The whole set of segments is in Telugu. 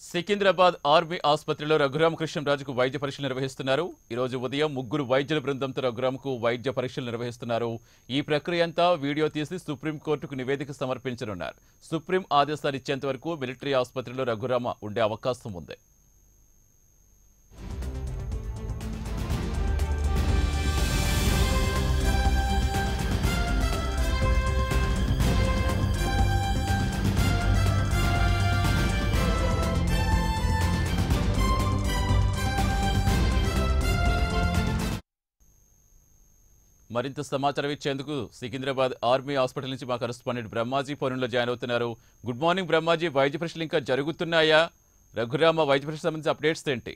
సికింద్రాబాద్ ఆర్మీ ఆసుపత్రిలో రఘురామకృష్ణరాజుకు వైద్య పరీక్షలు నిర్వహిస్తున్నారు ఈ రోజు ఉదయం ముగ్గురు వైద్యుల బృందంతో రఘురామ్కు వైద్య పరీక్షలు నిర్వహిస్తున్నారు ఈ ప్రక్రియ అంతా వీడియో తీసి సుప్రీంకోర్టుకు నివేదిక సమర్పించనున్నారు సుప్రీం ఆదేశాలు ఇచ్చేంత వరకు మిలిటరీ ఆసుపత్రిలో రఘురామ ఉండే అవకాశం ఉంది మరింత సమాచారం ఇచ్చేందుకు సికింద్రాబాద్ ఆర్మీ హాస్పిటల్ నుంచి మా కరెస్పాండెంట్ బ్రహ్మాజీ ఫోన్లో జాయిన్ అవుతున్నారు గుడ్ మార్నింగ్ బ్రహ్మాజీ వైద్య పరీక్షలు ఇంకా జరుగుతున్నాయా రఘురామ వైద్య పరీక్ష సంబంధించి అప్డేట్స్ ఏంటి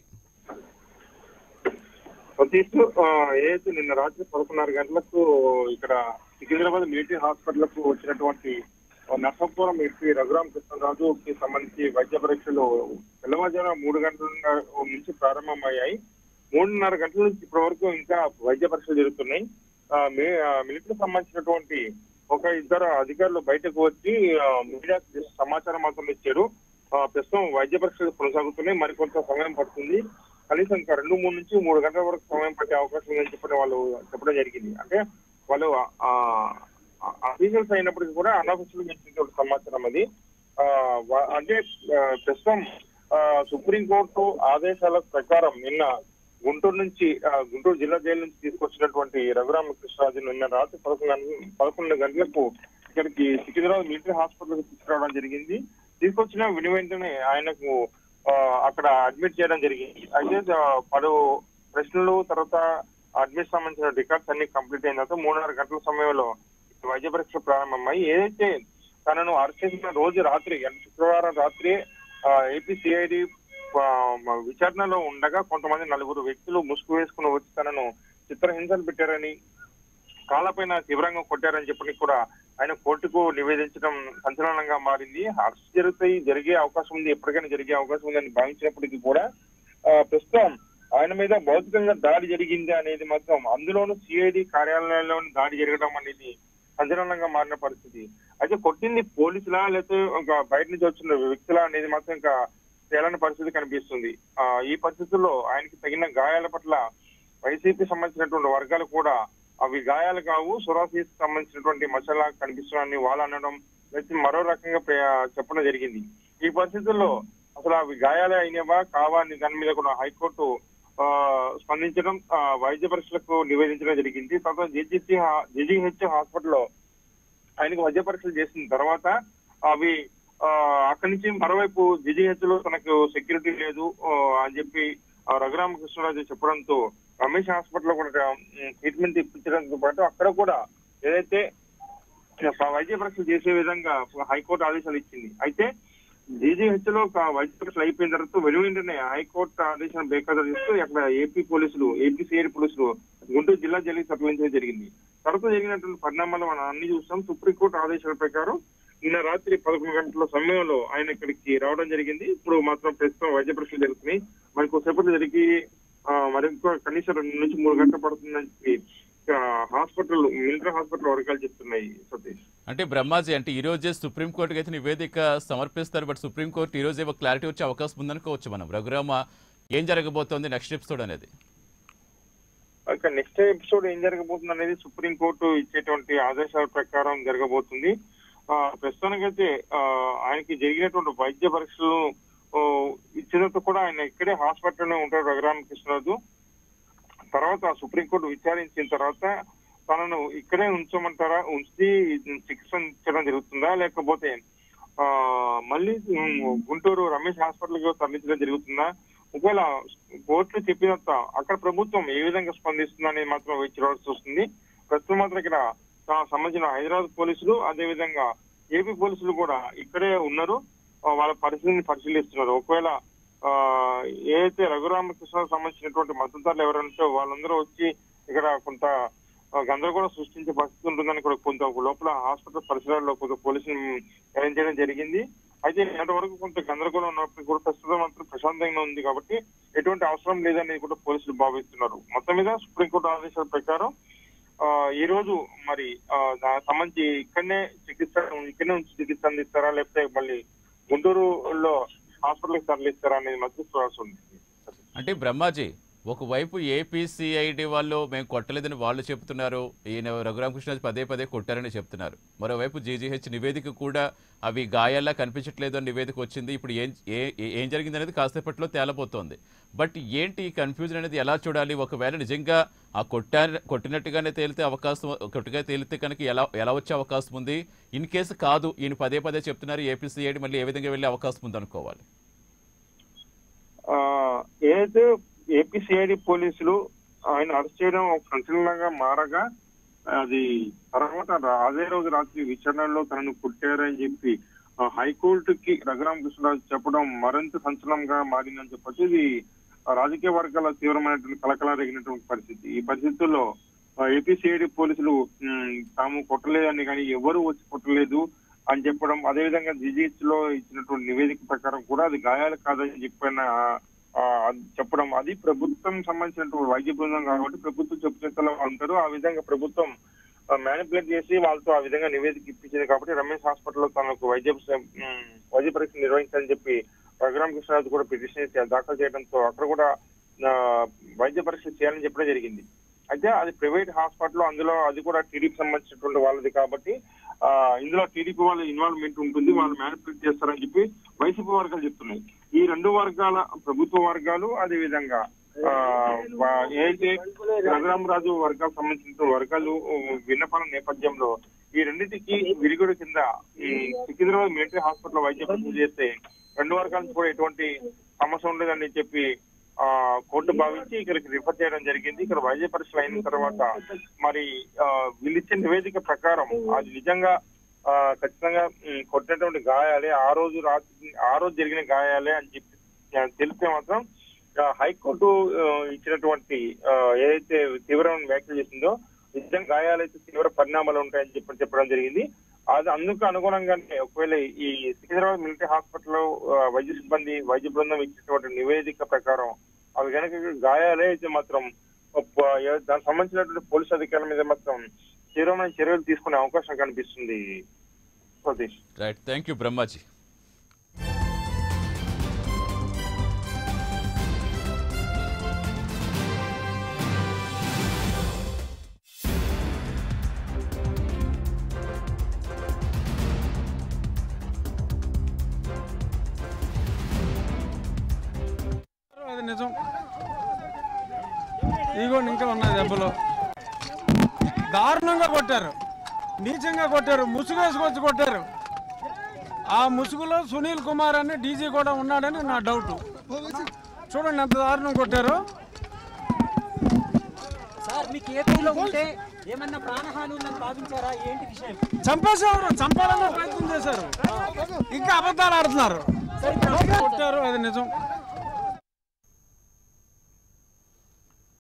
సతీష్ ఆ, ఏదైతే నిన్న రాత్రి పదకొండున్నర గంటలకు ఇక్కడ సికింద్రాబాద్ మిలిటరీ హాస్పిటల్ కు వచ్చినటువంటి ఆ, నర్సాపురం ఎస్పీ రఘురామ్ కృష్ణరాజుకి సంబంధించి వైద్య పరీక్షలు తెల్లవారుజామున మూడు గంటల నుంచి ప్రారంభమయ్యాయి మూడున్నర గంటల నుంచి ఇప్పటి వరకు ఇంకా వైద్య పరీక్షలు జరుగుతున్నాయి ఆ, మి- ఆ, మిలిటరీకి సంబంధించినటువంటి ఒక ఇద్దరు అధికారులు బయటకు వచ్చి ఆ, మీడియాకు జస్ట్ సమాచారం మాత్రం ఇచ్చారు ఆ, ప్రస్తుతం వైద్య పరీక్షలు కొనసాగుతున్నాయి మరికొంత సమయం పడుతుంది కనీసం ఇంకా రెండు మూడు నుంచి మూడు గంటల వరకు సమయం పట్టే అవకాశం ఉందని చెప్పడం వాళ్ళు చెప్పడం జరిగింది అంటే వాళ్ళు అఫీషియల్స్ అయినప్పటికీ కూడా అనఫీషియల్ ఇచ్చినటువంటి సమాచారం అది ఆ, వా- అంటే ఆ, ప్రస్తుతం ఆ, సుప్రీంకోర్టు ఆదేశాల ప్రకారం నిన్న గుంటూరు నుంచి ఆ, గుంటూరు జిల్లా జైలు నుంచి తీసుకొచ్చినటువంటి రఘురామకృష్ణరాజు నిన్న రాత్రి పదకొండు గంటల పదకొండు గంటలకు ఇక్కడికి సికింద్రాబాద్ మిలిటరీ హాస్పిటల్ తీసుకురావడం జరిగింది తీసుకొచ్చిన విని వెంటనే ఆయనకు ఆ, అక్కడ అడ్మిట్ చేయడం జరిగింది అయితే ఆ, పలు ప్రశ్నలు తర్వాత అడ్మిట్ సంబంధించిన రికార్డ్స్ అన్ని కంప్లీట్ అయిన తర్వాత మూడున్నర గంటల సమయంలో వైద్య పరీక్ష ప్రారంభమై ఏదైతే తనను అరెస్ట్ చేసిన రోజు రాత్రి అంటే శుక్రవారం రాత్రి ఏపీ సిఐడి విచారణలో ఉండగా కొంతమంది నలుగురు వ్యక్తులు ముసుగు వేసుకుని వచ్చి తనను చిత్రహింసలు పెట్టారని కాళ్ళపైన తీవ్రంగా కొట్టారని చెప్పని కూడా ఆయన కోర్టుకు నివేదించడం సంచలనంగా మారింది అరెస్ట్ జరుగుతాయి జరిగే అవకాశం ఉంది ఎప్పటికైనా జరిగే అవకాశం ఉందని భావించినప్పటికీ కూడా ఆ, ప్రస్తుతం ఆయన మీద భౌతికంగా దాడి జరిగింది అనేది మాత్రం అందులోనూ సిఐడి కార్యాలయంలోని దాడి జరగడం అనేది సంచలనంగా మారిన పరిస్థితి అయితే కొట్టింది పోలీసులా లేకపోతే ఇంకా బయట నుంచి వచ్చిన వ్యక్తులా అనేది మాత్రం ఇంకా తేలని పరిస్థితి కనిపిస్తుంది ఆ, ఈ పరిస్థితుల్లో ఆయనకి తగిన గాయాల పట్ల వైసీపీ సంబంధించినటువంటి వర్గాలు కూడా అవి గాయాలు కావు సురాసీకి సంబంధించినటువంటి మసాలా కనిపిస్తున్నాయని వాళ్ళు అనడం లేకపోతే మరో రకంగా ప్ర- చెప్పడం జరిగింది ఈ పరిస్థితుల్లో అసలు అవి గాయాలే అయినవా కావా అని దాని మీద కూడా హైకోర్టు ఆ, స్పందించడం ఆ, వైద్య పరీక్షలకు నివేదించడం జరిగింది తర్వాత జేజీసీ జేజీహెచ్ హాస్పిటల్లో ఆయనకు వైద్య పరీక్షలు చేసిన తర్వాత అవి ఆ, అక్కడి నుంచి మరోవైపు జిజిహెచ్ లో తనకు సెక్యూరిటీ లేదు ఆ, అని చెప్పి ఆ, రఘురామకృష్ణరాజు చెప్పడంతో రమేష్ హాస్పిటల్ లో కూడా ఉమ్, ట్రీట్మెంట్ ఇప్పించడంతో పాటు అక్కడ కూడా ఏదైతే ఆ, వైద్య పరీక్షలు చేసే విధంగా హైకోర్టు ఆదేశాలు ఇచ్చింది అయితే జీజీహెచ్ లో ఒక వైద్య పరీక్షలు అయిపోయిన తర్వాత వెను వెంటనే హైకోర్టు ఆదేశాలను బేఖాతరు చేస్తూ అక్కడ ఏపీ పోలీసులు ఏపీ సిఐడి పోలీసులు గుంటూరు జిల్లా జైలుకి తరలించడం జరిగింది తర్వాత జరిగినటువంటి పరిణామాలు మనం అన్ని చూస్తాం సుప్రీంకోర్టు ఆదేశాల ప్రకారం నిన్న రాత్రి పదకొండు గంటల సమయంలో ఆయన ఇక్కడికి రావడం జరిగింది ఇప్పుడు మాత్రం ప్రస్తుతం వైద్య పరీక్షలు జరుగుతున్నాయి మరి కొద్దిసేపటి జరిగి ఆ, మరి ఇంకో కనీసం రెండు నుంచి మూడు గంటలు పడుతుందని చెప్పి ఆ, హాస్పిటల్ మిలిటరీ హాస్పిటల్ వర్గాలు చెప్తున్నాయి సతీష్ అంటే బ్రహ్మాజీ అంటే ఈ రోజే సుప్రీంకోర్టుకి అయితే నివేదిక సమర్పిస్తారు బట్ సుప్రీంకోర్టు ఈ రోజే ఒక క్లారిటీ వచ్చే అవకాశం ఉందనుకోవచ్చు మనం రఘురామ ఏం జరగబోతోంది నెక్స్ట్ ఎపిసోడ్ అనేది ఇక నెక్స్ట్ ఎపిసోడ్ ఏం జరగబోతుంది అనేది సుప్రీంకోర్టు ఇచ్చేటువంటి ఆదేశాల ప్రకారం జరగబోతుంది ఆ, ప్రస్తుతానికైతే ఆ, ఆయనకి జరిగినటువంటి వైద్య పరీక్షలు ఓ, ఇచ్చినంత కూడా ఆయన ఇక్కడే హాస్పిటల్లోనే ఉంటారు రఘురామకృష్ణరాజు తర్వాత సుప్రీంకోర్టు విచారించిన తర్వాత తనను ఇక్కడే ఉంచమంటారా ఉంచి చికిత్స ఇచ్చడం జరుగుతుందా లేకపోతే ఆ మళ్ళీ ఉమ్, గుంటూరు రమేష్ హాస్పిటల్ కి తరలించడం జరుగుతుందా ఒకవేళ కోర్టు చెప్పినంత అక్కడ ప్రభుత్వం ఏ విధంగా స్పందిస్తుందా అనేది మాత్రం వేచి చూడాల్సి వస్తుంది ప్రస్తుతం మాత్రం ఇక్కడ తా- సంబంధించిన హైదరాబాద్ పోలీసులు అదే విధంగా ఏపీ పోలీసులు కూడా ఇక్కడే ఉన్నారు ఆ, వాళ్ళ పరిస్థితిని పరిశీలిస్తున్నారు ఒకవేళ ఆ ఏదైతే రఘురామకృష్ణకు సంబంధించినటువంటి మద్దతుదారులు ఎవరంటే వాళ్ళందరూ వచ్చి ఇక్కడ కొంత ఆ, గందరగోళం సృష్టించే పరిస్థితి ఉంటుందని కూడా కొంత లోపల హాస్పిటల్ పరిసరాల్లో కొంత పోలీసులు అరేంజ్ చేయడం జరిగింది అయితే నేటి వరకు కొంత గందరగోళం ఉన్నప్పటికీ కూడా ప్రస్తుతం మాత్రం ప్రశాంతంగా ఉంది కాబట్టి ఎటువంటి అవసరం లేదని కూడా పోలీసులు భావిస్తున్నారు మొత్తం మీద సుప్రీంకోర్టు ఆదేశాల ప్రకారం ఆ ఈ రోజు మరి ఆ దానికి సంబంధించి ఇక్కడనే చికిత్స ఇక్కడనే ఉంచి చికిత్స అందిస్తారా లేకపోతే మళ్ళీ గుంటూరులో హాస్పిటల్కి తరలిస్తారా అనేది మాత్రం చూడాల్సి ఉంది అంటే బ్రహ్మాజీ ఒకవైపు ఏపీసీఐడి వాళ్ళు మేము కొట్టలేదని వాళ్ళు చెప్తున్నారు ఈయన రఘురామకృష్ణ పదే పదే కొట్టారని చెప్తున్నారు మరోవైపు జీజీహెచ్ నివేదిక కూడా అవి గాయాల్లా కనిపించట్లేదు అని నివేదిక వచ్చింది ఇప్పుడు ఏం ఏ- ఏ- ఏం జరిగింది అనేది కాసేపట్లో తేలబోతోంది బట్ ఏంటి ఈ కన్ఫ్యూజన్ అనేది ఎలా చూడాలి ఒకవేళ నిజంగా ఆ కొట్టా కొట్టినట్టుగానే తేలితే అవకాశం కొట్టుగా తేలితే కనుక ఎలా ఎలా వచ్చే అవకాశం ఉంది ఇన్ కేసు కాదు ఈయన పదే పదే చెప్తున్నారు ఏపీసీఐడి మళ్ళీ ఏ విధంగా వెళ్ళే అవకాశం ఉంది అనుకోవాలి ఆ, ఏదైతే ఏపీసీఐడి పోలీసులు ఆయన అరెస్ట్ చేయడం ఒక సంచలనంగా మారగా అది తర్వాత రా- అదే రోజు రాత్రి విచారణలో తనను కుట్టారని చెప్పి ఆ, హైకోర్టుకి రఘురామ కృష్ణరాజు చెప్పడం మరింత సంచలనంగా మారిందని చెప్పొచ్చు ఇది ఆ, రాజకీయ వర్గాల తీవ్రమైనటువంటి కలకల రేగినటువంటి పరిస్థితి ఈ పరిస్థితుల్లో ఏపీసీఐడి పోలీసులు ఉమ్, తాము కొట్టలేదని కానీ ఎవరు వచ్చి కొట్టలేదు అని చెప్పడం అదేవిధంగా జిజిహెచ్ లో ఇచ్చినటువంటి నివేదిక ప్రకారం కూడా అది గాయాలు కాదని చెప్పిన ఆ, అది చెప్పడం అది ప్రభుత్వం సంబంధించినటువంటి వైద్య బృందం కాబట్టి ప్రభుత్వం చెప్పుచేతలో ఉంటారు ఆ విధంగా ప్రభుత్వం మ్యానిపులేట్ చేసి వాళ్ళతో ఆ విధంగా నివేదిక ఇప్పించింది కాబట్టి రమేష్ హాస్పిటల్లో తనకు వైద్య ఉమ్, వైద్య పరీక్ష నిర్వహించాలని చెప్పి రఘురామ కృష్ణరాజు కూడా పిటిషన్ దాఖలు చేయడంతో అక్కడ కూడా ఆ, వైద్య పరీక్ష చేయాలని చెప్పడం జరిగింది అయితే అది ప్రైవేట్ హాస్పిటల్ అందులో అది కూడా టీడీపీ సంబంధించినటువంటి వాళ్ళది కాబట్టి ఆ ఇందులో టీడీపీ వాళ్ళ ఇన్వాల్వ్మెంట్ ఉంటుంది వాళ్ళు మ్యానిపులేట్ చేస్తారని చెప్పి వైసీపీ వర్గాలు చెప్తున్నాయి ఈ రెండు వర్గాల ప్రభుత్వ వర్గాలు అదే విధంగా ఆ, వా- ఏదైతే రఘురామరాజు వర్గాలకు సంబంధించిన వర్గాలు విన్నపాల నేపథ్యంలో ఈ రెండింటికి విరిగుడు కింద ఈ సికింద్రాబాద్ మిలిటరీ హాస్పిటల్ వైద్య పరీక్ష చేస్తే రెండు వర్గాల నుంచి కూడా ఎటువంటి సమస్య ఉండదని చెప్పి ఆ కోర్టు భావించి ఇక్కడికి రిఫర్ చేయడం జరిగింది ఇక్కడ వైద్య పరీక్షలు అయిన తర్వాత మరి ఆ, వీళ్ళిచ్చిన నివేదిక ప్రకారం అది నిజంగా ఆ, ఖచ్చితంగా ఉమ్, కొట్టినటువంటి గాయాలే ఆ రోజు రాత్రి ఆ రోజు జరిగిన గాయాలే అని చెప్పి ఆ, తెలిస్తే మాత్రం ఆ, హైకోర్టు ఆ, ఇచ్చినటువంటి ఆ, ఏదైతే తీవ్రమైన వ్యాఖ్యలు చేసిందో నిజంగా గాయాలైతే తీవ్ర పరిణామాలు ఉంటాయని చెప్పి చెప్పడం జరిగింది అది అందుకు అనుగుణంగానే ఒకవేళ ఈ సికింద్రాబాద్ మిలిటరీ హాస్పిటల్లో ఆ, వైద్య సిబ్బంది వైద్య బృందం ఇచ్చినటువంటి నివేదిక ప్రకారం అవి కనుక గాయాలే అయితే మాత్రం ఒప్ప- ఏ- దానికి సంబంధించినటువంటి పోలీసు అధికారుల మీద మాత్రం తీవ్రమైన చర్యలు తీసుకునే అవకాశం కనిపిస్తుంది Satish right thank you Brahmaji అది నిజం ఇదిగోండి ఇంకా ఉన్నాయి దెబ్బలు దారుణంగా కొట్టారు నీచంగా కొట్టారు ముసుగు వేసుకొచ్చి కొట్టారు ఆ ముసుగులో సునీల్ కుమార్ అని డీజీ కూడా ఉన్నాడని నా డౌట్ చూడండి ఎంత దారుణం కొట్టారు సార్ మీకు ఏపీలో ఉంటే ఏమన్నా ప్రాణహాని ఉందని భావించారా ఏంటి విషయం చంపేసేవారు చంపాలనే ప్రయత్నం చేశారు ఇంకా అబద్ధాలు ఆడుతున్నారు సార్ ఇప్పుడు కొట్టారు అది నిజం